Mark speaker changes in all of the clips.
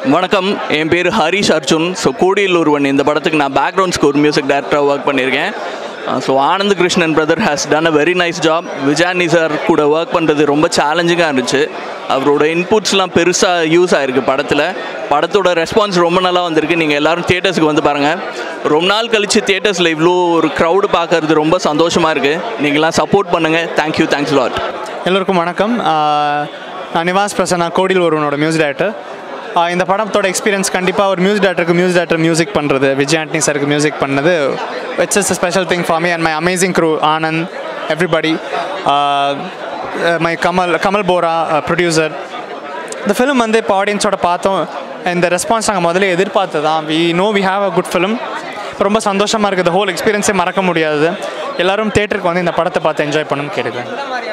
Speaker 1: வணக்கம் என் பேர் ஹரிஷ் அர்ஜுன் ஸோ கோடியில் ஒருவன் இந்த படத்துக்கு நான் பேக்ரவுண்ட் ஸ்கோர் மியூசிக் டைரக்டராக ஒர்க் பண்ணியிருக்கேன் so Anand Krishnan brother has done a very nice job Vijayani sir கூட ஒர்க் பண்ணுறது ரொம்ப சேலஞ்சிங்காக இருந்துச்சு அவரோட இன்புட்ஸ்லாம் பெருசாக யூஸ் ஆயிருக்கு படத்தில் படத்தோட ரெஸ்பான்ஸ் ரொம்ப நல்லா வந்திருக்கு நீங்கள் எல்லாரும் தியேட்டர்ஸ்க்கு வந்து பாருங்கள் ரொம்ப நாள் கழித்து தியேட்டர்ஸில் இவ்வளோ ஒரு க்ரௌடு பார்க்கறது ரொம்ப சந்தோஷமாக இருக்குது நீங்களாம் சப்போர்ட் பண்ணுங்கள் தேங்க்யூ தேங்க்ஸ் லாட்
Speaker 2: எல்லோருக்கும் வணக்கம் ஆஹ் நான் நிவாஸ் பிரசன்னா கோடியில் ஒருவனோட மியூசிக் டைரக்டர் ஆஹ் இந்த படத்தோட எக்ஸ்பீரியன்ஸ் கண்டிப்பாக ஒரு மியூசிக் டைரக்டருக்கு மியூசிக் டைரக்டர் மியூசிக் பண்ணுறது விஜய் ஆண்டனி சாருக்கு மியூசிக் பண்ணது it's is special thing for me and my amazing crew Anand everybody my Kamal Kamal Bora producer இந்த ஃபிலிம் வந்து இப்போ ஆடியன்ஸோட பார்த்தோம் இந்த ரெஸ்பான்ஸ் நாங்கள் முதல்ல எதிர்பார்த்து தான் we know we have a good film ரொம்ப சந்தோஷமாக இருக்குது ஹோல் எக்ஸ்பீரியன்ஸே மறக்க முடியாது எல்லாரும் தேட்டருக்கு வந்து இந்த படத்தை பார்த்து என்ஜாய் பண்ணணும்னு கேட்டுக்கிறேன்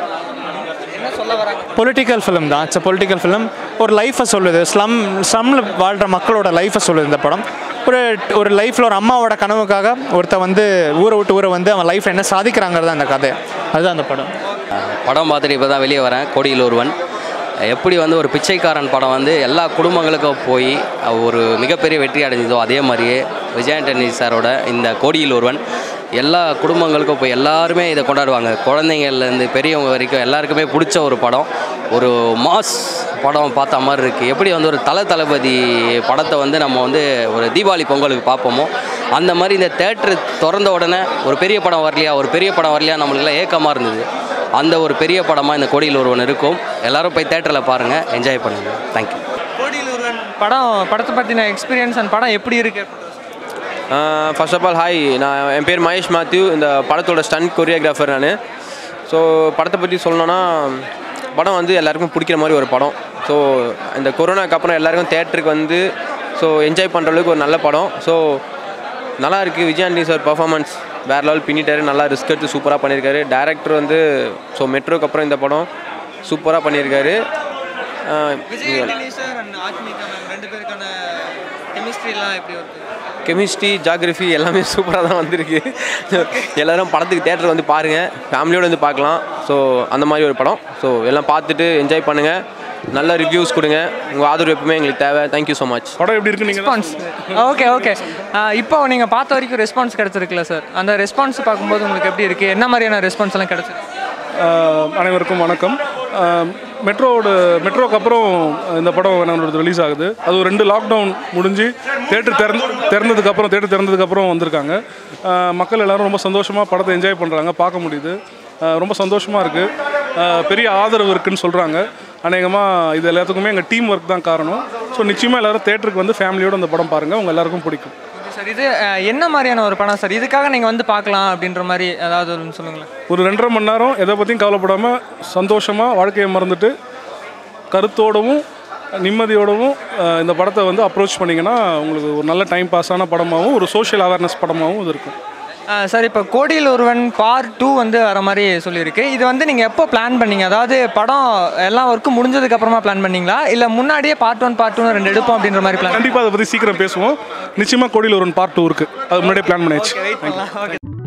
Speaker 2: பொலிட்டிக்கல் ஃபிலிம் தான் இட்ஸ் பொலிட்டிக்கல் ஃபிலிம் ஒரு லைஃப்பை சொல்லுது ஸ்லம் ஸ்லம்மில் வாழ்கிற மக்களோட லைஃப்பை சொல்லுது இந்த படம் ஒரு ஒரு லைஃப்பில் ஒரு அம்மாவோட கனவுக்காக ஒருத்த வந்து ஊரை விட்டு ஊரை வந்து அவன் லைஃப்பில் என்ன சாதிக்கிறாங்கிறது அந்த கதை அதுதான் அந்த படம்
Speaker 3: படம் பார்த்துட்டு இப்போ தான் வெளியே வரேன் கோடியில் ஒருவன் எப்படி வந்து ஒரு பிச்சைக்காரன் படம் வந்து எல்லா குடும்பங்களுக்கும் போய் ஒரு மிகப்பெரிய வெற்றி அடைஞ்சதோ அதே மாதிரியே விஜயாண்டனி சாரோட இந்த கோடியில் ஒருவன் எல்லா குடும்பங்களுக்கும் போய் எல்லாருமே இதை கொண்டாடுவாங்க குழந்தைங்கள்லேருந்து பெரியவங்க வரைக்கும் எல்லாருக்குமே பிடிச்ச ஒரு படம் ஒரு மாஸ் படம் பார்த்த மாதிரி இருக்குது எப்படி வந்து ஒரு தல தளபதி படத்தை வந்து நம்ம வந்து ஒரு தீபாவளி பொங்கலுக்கு பார்ப்போமோ அந்த மாதிரி இந்த தேட்டர் திறந்த உடனே ஒரு பெரிய படம் வரலையா ஒரு பெரிய படம் வரலையா நம்மளுக்குலாம் ஏக்கமாக இருந்தது அந்த ஒரு பெரிய படமாக இந்த கோடியில் ஒருவன் இருக்கும் எல்லாரும் போய் தேட்டரில் பாருங்கள் என்ஜாய் பண்ணுங்கள் தேங்க்யூ
Speaker 4: கோடியில் ஒருவன் படம் படத்தை பற்றின எக்ஸ்பீரியன்ஸ் அண்ட் படம் எப்படி இருக்கு
Speaker 5: ஃபர்ஸ்ட் ஆஃப் ஆல் ஹாய் நான் என் பேர் மகேஷ் மேத்யூ இந்த படத்தோட ஸ்டண்ட் கொரியோகிராஃபர் நான் ஸோ படத்தை பற்றி சொல்லணுன்னா படம் வந்து எல்லாருக்கும் பிடிக்கிற மாதிரி ஒரு படம் ஸோ இந்த கொரோனாக்கு அப்புறம் எல்லாருக்கும் தேட்டருக்கு வந்து ஸோ என்ஜாய் பண்ணுற அளவுக்கு ஒரு நல்ல படம் ஸோ நல்லா இருக்குது விஜயாண்டி சார் பர்ஃபார்மன்ஸ் வேறு லெவல் பின்னிட்டாரு நல்லா ரிஸ்க் எடுத்து சூப்பராக பண்ணியிருக்காரு டேரக்டர் வந்து ஸோ மெட்ரோக்கு அப்புறம் இந்த படம் சூப்பராக பண்ணியிருக்காரு ah
Speaker 4: Vijay Antony sir and Athmika ma'am ரெண்டு பேருக்கான கெமிஸ்ட்ரிலாம் எப்படி இருக்கு
Speaker 5: கெமிஸ்ட்ரி ஜாகிரஃபி எல்லாமே சூப்பராக தான் வந்திருக்கு எல்லாரும் படத்துக்கு தேட்டர் வந்து பாருங்கள் ஃபேமிலியோடு வந்து பார்க்கலாம் ஸோ அந்த மாதிரி ஒரு படம் ஸோ எல்லாம் பார்த்துட்டு என்ஜாய் பண்ணுங்கள் நல்ல ரிவ்யூஸ் கொடுங்க உங்கள் ஆதரவு எப்பவுமே எங்களுக்கு தேவை தேங்க்யூ ஸோ மச்
Speaker 6: படம் எப்படி இருக்கு நீங்க
Speaker 4: ரெஸ்பான்ஸ் ஓகே ஓகே இப்போ நீங்கள் பார்த்த வரைக்கும் ரெஸ்பான்ஸ் கிடச்சிருக்குல்ல சார் அந்த ரெஸ்பான்ஸ் பார்க்கும்போது உங்களுக்கு எப்படி இருக்குது என்ன மாதிரியான ரெஸ்பான்ஸ் எல்லாம் கிடச்சிருக்கு
Speaker 6: ஆஹ் அனைவருக்கும் வணக்கம் ஆஹ் மெட்ரோவோட மெட்ரோக்கு அப்புறம் இந்த படம் நம்மளோட ரிலீஸ் ஆகுது அது ஒரு ரெண்டு லாக்டவுன் முடிஞ்சு தேட்டர் திறந்து திறந்ததுக்கு அப்புறம் தேட்டர் திறந்ததுக்கு அப்புறம் வந்திருக்காங்க ஆஹ் மக்கள் எல்லாரும் ரொம்ப சந்தோஷமாக படத்தை என்ஜாய் பண்ணுறாங்க பார்க்க முடியுது ஆஹ் ரொம்ப சந்தோஷமாக இருக்குது பெரிய ஆதரவு இருக்குன்னு சொல்கிறாங்க அநேகமாக இது எல்லாத்துக்குமே எங்கள் டீம் ஒர்க் தான் காரணம் ஸோ நிச்சயமாக எல்லாரும் தேட்டருக்கு வந்து ஃபேமிலியோட அந்த படம் பாருங்கள் உங்கள் எல்லாருக்கும் பிடிக்கும்
Speaker 4: சார் இது அஹ், என்ன மாதிரியான ஒரு படம் சார் இதுக்காக நீங்கள் வந்து பார்க்கலாம் அப்படின்ற மாதிரி ஏதாவது ஒன்று சொல்லுங்களேன்
Speaker 6: ஒரு ரெண்டரை மணி நேரம் எதை பற்றியும் கவலைப்படாமல் சந்தோஷமாக வாழ்க்கையை மறந்துட்டு கருத்தோடவும் நிம்மதியோடவும் அஹ், இந்த படத்தை வந்து அப்ரோச் பண்ணிங்கன்னா உங்களுக்கு ஒரு நல்ல டைம் பாஸான படமாகவும் ஒரு சோஷியல் அவேர்னஸ் படமாகவும் இது இருக்கும்
Speaker 4: அஹ், சார் இப்போ கோடியில் ஒருவன் பார்ட் டூ வந்து வர மாதிரி சொல்லியிருக்கு இது வந்து நீங்கள் எப்போ பிளான் பண்ணீங்க அதாவது படம் எல்லா ஒர்க்கும் முடிஞ்சதுக்கு அப்புறமா பிளான் பண்ணீங்களா இல்லை முன்னாடியே பார்ட் ஒன் பார்ட் டூ ரெண்டு எடுப்போம் அப்படின்ற மாதிரி பிளான்
Speaker 6: கண்டிப்பாக அதை பற்றி சீக்கிரம் பேசுவோம் நிச்சயமாக கோடியில் ஒரு பார்ட் டூ இருக்குது அது முன்னாடியே பிளான் பண்ணியாச்சு
Speaker 4: ஓகே